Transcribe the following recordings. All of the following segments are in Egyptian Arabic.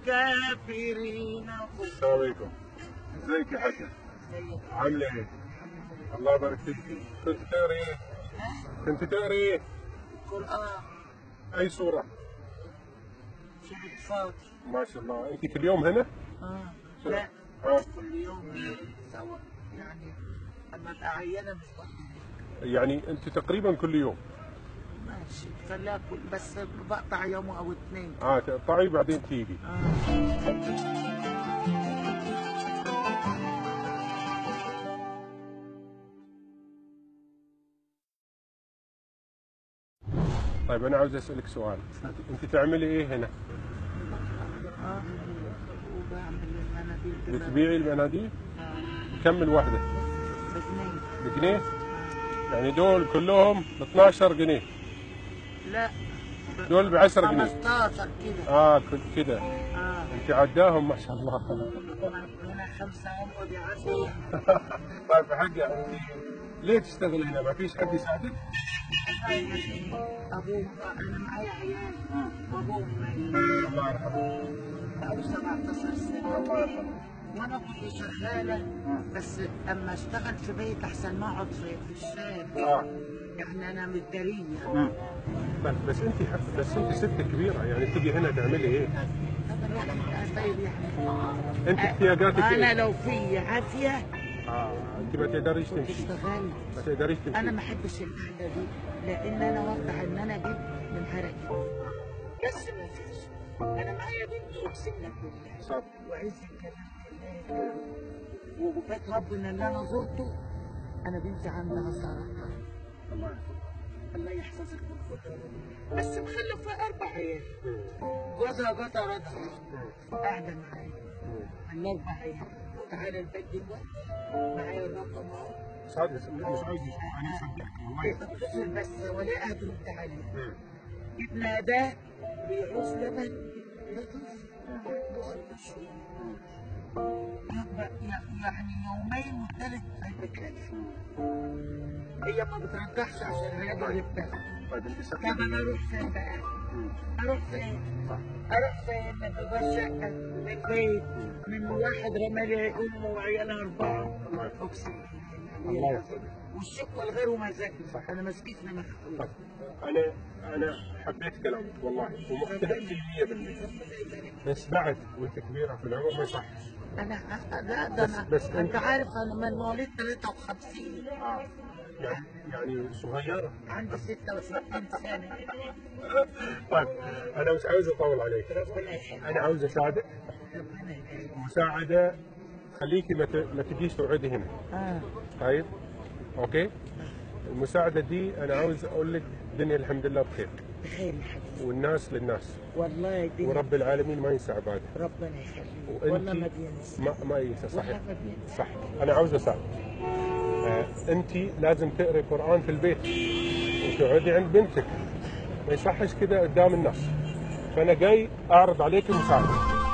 الكافرين السلام عليكم ازيك يا حاجة عاملة ايه؟ الله يبارك فيك كنت تقري ايه؟ كنت تقري ايه؟ القرآن اي سورة؟ سورة فاطر ما شاء الله انت كل يوم هنا؟ اه لا اه كل يوم سوا يعني اما ابقى عيانه مش بقدر يعني انت تقريبا كل يوم ماشي خليها كل بس بقطع يوم او اثنين اه تقطعي بعدين تيجي اه طيب انا عاوز اسالك سؤال انت- انت تعملي ايه هنا؟ اه وبعمل المناديل كده. بتبيعي المناديل؟ آه، كم الواحدة؟ بجنيه بجنيه؟ يعني دول كلهم ب 12 جنيه لا دول ب 10 جنيه 15 كده اه كنت كده اه انت عداهم ما شاء الله هنا خمسة هم بعافية طيب حاجة انت ليه تشتغل هنا؟ ما فيش حد يساعدك؟ أبوه أنا معايا عيال وأبوهم ميت الله يرحمه بقوا 17 سنة الله يرحمه وأنا كنت شغالة بس أما أشتغل في بيت أحسن ما أقعد في في الشارع اه يعني أنا متدارية مم. بس بس انت بس انت ست كبيره يعني تجي هنا تعملي ايه؟ هذا الواحد طيب يعني انت احتياجاتك أنا ايه؟ لو في عافية اه انت ما تقدريش كنت تمشي اشتغلت ما تقدريش انا تمشي ما احبش القعده دي لان انا واقع ان انا اجيب من حرقي بس ما فيش انا معايا بنت اقسم لك بالله صح وعز كلام الله وبيت ربنا اللي انا زرته انا بنتي عندها سرطان الله يرحمه الله يحفظك من كل بس مخلفه اربع عيال جوزها جوزها رضا قاعده معايا عندها اربع عيال تعالى البيت دلوقتي معايا الرقم اهو صادق مش عايز انا اصدقك والله يصدقك. بس ولاء بنت علي مم. ابنها ده بيعوز لبن لطيف يعني يومين والثالث هيتكلف هي ما بترجعش عشان هي جبتها طيب انت طب سكت انا اروح فين بقى؟ مم. اروح فين؟ صح اروح فين؟ من بابا شقه من بيت من واحد رمالي امه وعيالها اربعه الله يرحمه. اقسم الله يحفظك. والشكوى الغير مزاج انا مسكتني طيب مخلوق انا انا حبيت كلامك والله ومقتنع فيه 100% بس بعد وانت كبيره في العمر ما يصح انا لا ده بس- انا بس انت أنت- عارف انا من مواليد 53 اه يعني يعني صغيره عندي 66 سنه طيب انا مش عاوز اطول عليك ربنا يخليك انا عاوز اساعدك ربنا يخليك مساعده تخليكي ما ت- ما تجيش تقعدي هنا اه طيب اوكي المساعده دي انا عاوز اقول لك الدنيا الحمد لله بخير بخير يا حبيبي والناس للناس والله يديني ورب العالمين ما ينسى عباده ربنا يخليك وانت والله ما بينسى ما ما ينسى صحيح والله ما بينسى صح انا عاوز اساعدك آه انت لازم تقري قران في البيت وتقعدي عند بنتك ما يصحش كده قدام الناس فانا جاي اعرض عليك المساعده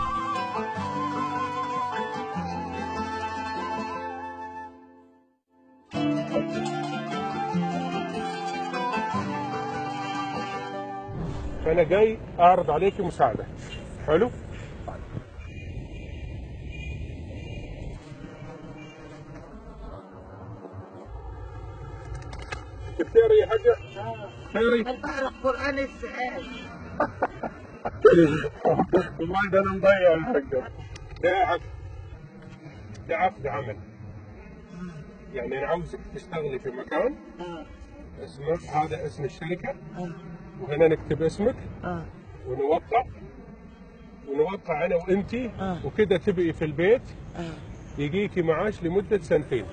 فانا جاي اعرض عليك مساعده حلو بتقري يا حاجه اه تقري انا بعرف قران ازاي والله ده انا مضيع يا حاجه ده عقد ده عقد عمل يعني انا عاوزك تشتغلي في مكان اه اسمه هذا اسم الشركه اه وهنا نكتب اسمك اه ونوقع ونوقع انا وانت آه. وكده تبقي في البيت اه يجيكي معاش لمده سنتين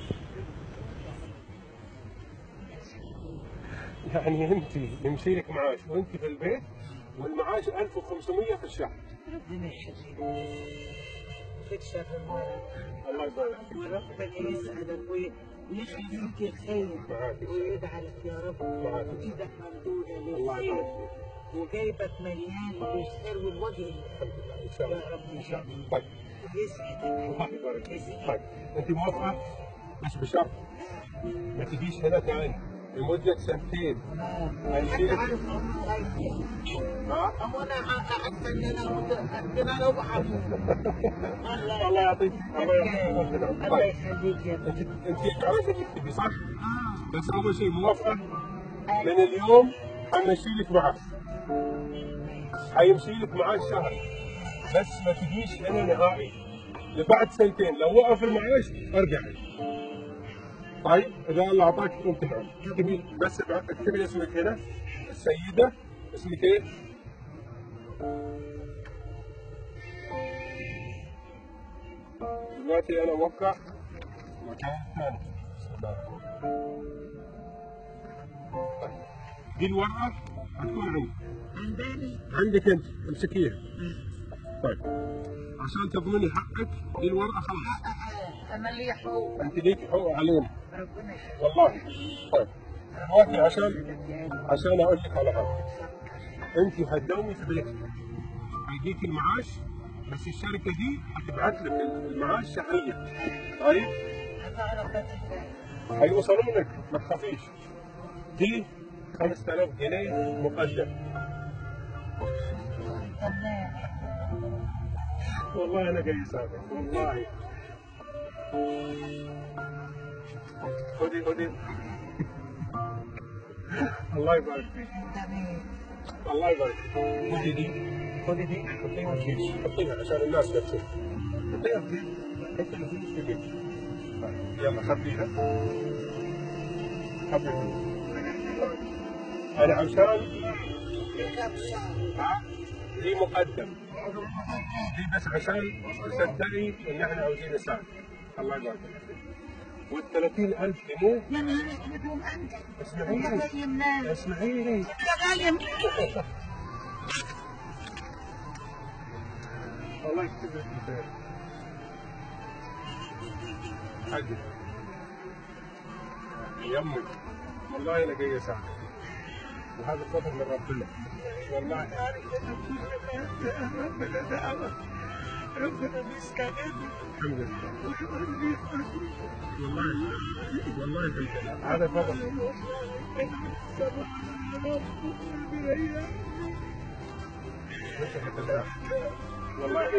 يعني انت يمشي لك معاش وانت في البيت والمعاش 1500 في الشهر ربنا يخليك خد شر المرض الله يبارك فيك وربنا يسعدك وي- ويخلي فيك الخير معاك. ويجعلك يا رب معاك. وايدك ممدوده الله للخير يبارك فيك وجايبك مليان بالخير والوجه الحمد لله ان شاء الله يا رب ان شاء الله يخليك. طيب يسعدك الله يبارك فيك طيب انت موافقه بس بشرط ما تجيش هنا تاني لمده سنتين انت هنشيلك عارف عمره غير ها؟ أو انا قعدت ان انا متاكد انا وبحب الله الله يعطيك الله يعطيك ربنا. الله طيب يخليك يا انت ابني انت تعرفي تكتبي صح؟ اه بس اول شيء موافقه من اليوم حنمشي لك معاش حيمشي لك معاش شهر بس ما تجيش هنا نهائي لبعد سنتين لو وقف المعاش ارجعي طيب اذا الله اعطاك انت نعم اكتبي بس اكتبي اسمك هنا السيده اسمك ايه؟ دلوقتي انا اوقع مكان ثاني بسم الله الرحمن الرحيم. طيب. دي الورقه هتكون عندك عندني عندك انت امسكيها طيب عشان تضمني حقك دي الورقه خلاص انا لي حقوق انت ليك حقوق علينا ربنا يخليك والله طيب دلوقتي عشان يا ابني. عشان اقول لك على حاجه انت هتداومي في بيتك هيجيك المعاش بس الشركه دي هتبعت لك المعاش شهريا طيب هتعرف بس هيوصلوا لك ما تخافيش دي 5000 جنيه مقدم فنان والله انا جاي اساعدك والله خدي خدي الله يبارك فيك جميل الله يبارك فيك خدي دي خدي دي حطيها في جيبك حطيها عشان الناس لا تشوف حطيها في جيبك حطي الفلوس في جيبك طيب، يلا خبيها خبي انا عشان كم شهر ها؟ دي مقدم دي بس عشان تصدقي ان احنا عاوزين نساعد الله يبارك فيك وال 30000 جنيه يا نهار اسود ومأنت اسمعيني يا غالي الناس اسمعيني يا غالي الناس الله يكتب لك الخير حقك يمك والله انا جاي اساعدك وهذا فضل من ربنا والله عارف انا كل ما ربنا دعوة ربنا بيستجيب الحمد لله والله والله الحمد لله هذا فضل وانت حترتاح والله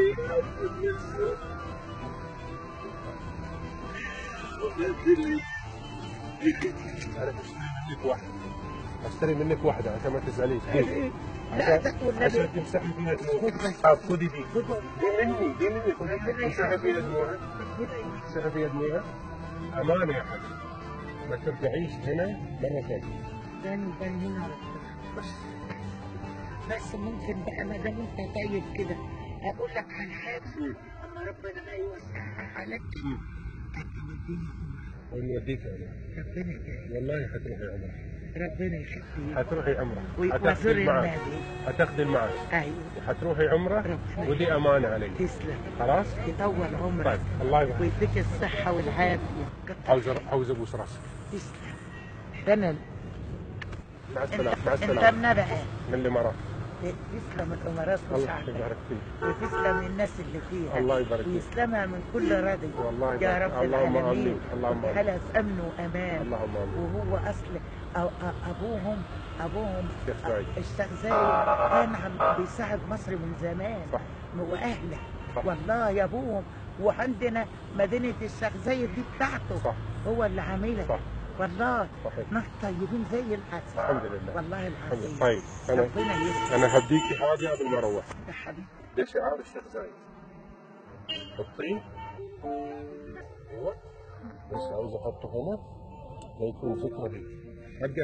انا بشتري منك واحده اشتري منك واحده عشان ما تزعليش دي لا عشان تقول لي عشان تمسحي فيها دموعك آه، خذي دي دي مني دي مني خذي تمسحي فيها دموعك تمسحي فيها دموعك امانه يا حبيبي ما ترجعيش هنا مره ثانيه تاني تاني هنا بس بس ممكن بقى ما دام انت طيب كده اقول لك على حاجه اما ربنا ما يوسعها عليك هتوديني ونوديك انا ربنا يخليك والله حتروحي عمره ربنا يخليك حتروحي عمره وزور حتاخذي المعاش النبي حتاخذي المعاش ايوه حتروحي عمره ربنا ودي امانه علي تسلم خلاص يطول عمرك طيب الله يبارك ويديك الصحه والعافيه كتر عاوز عاوز ابوس راسك تسلم ده انا مع انت السلامه مع انت السلامه من بقى من الامارات تسلم الامارات الله وشعبك يبارك فيك وتسلم الناس اللي فيها الله يبارك فيك. ويسلمها من كل ردي والله يا يبارك. رب اللهم العالمين آمين. اللهم آمين. وحالها في امن وامان اللهم امين وهو اصل أو أ- ابوهم ابوهم شيخ سعيد. الشيخ زايد كان عم بيساعد مصر من زمان صح. واهله صح. والله يا ابوهم وعندنا مدينه الشيخ زايد دي بتاعته صح. هو اللي عاملها صح. والله صحيح. ناس طيبين زي العسل الحمد لله. والله الحمد العظيم لله. طيب انا ربنا يسلمك انا هديكي حاجه قبل ما اروح يا حبيبي ده شعار الشيخ زايد حطيه ايوه بس عاوز احطه هنا ليكون فكره لي حقك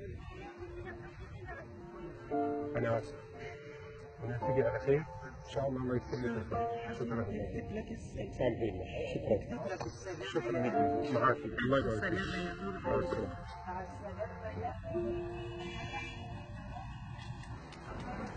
انا اسف ونلتقي على خير ان شاء الله الله يكتب لك الخير شكرا لك السلام سامحينا شكرا لك السلام شكرا لك معاك الله يبارك فيك سلام يا نور مع السلامه مع السلامه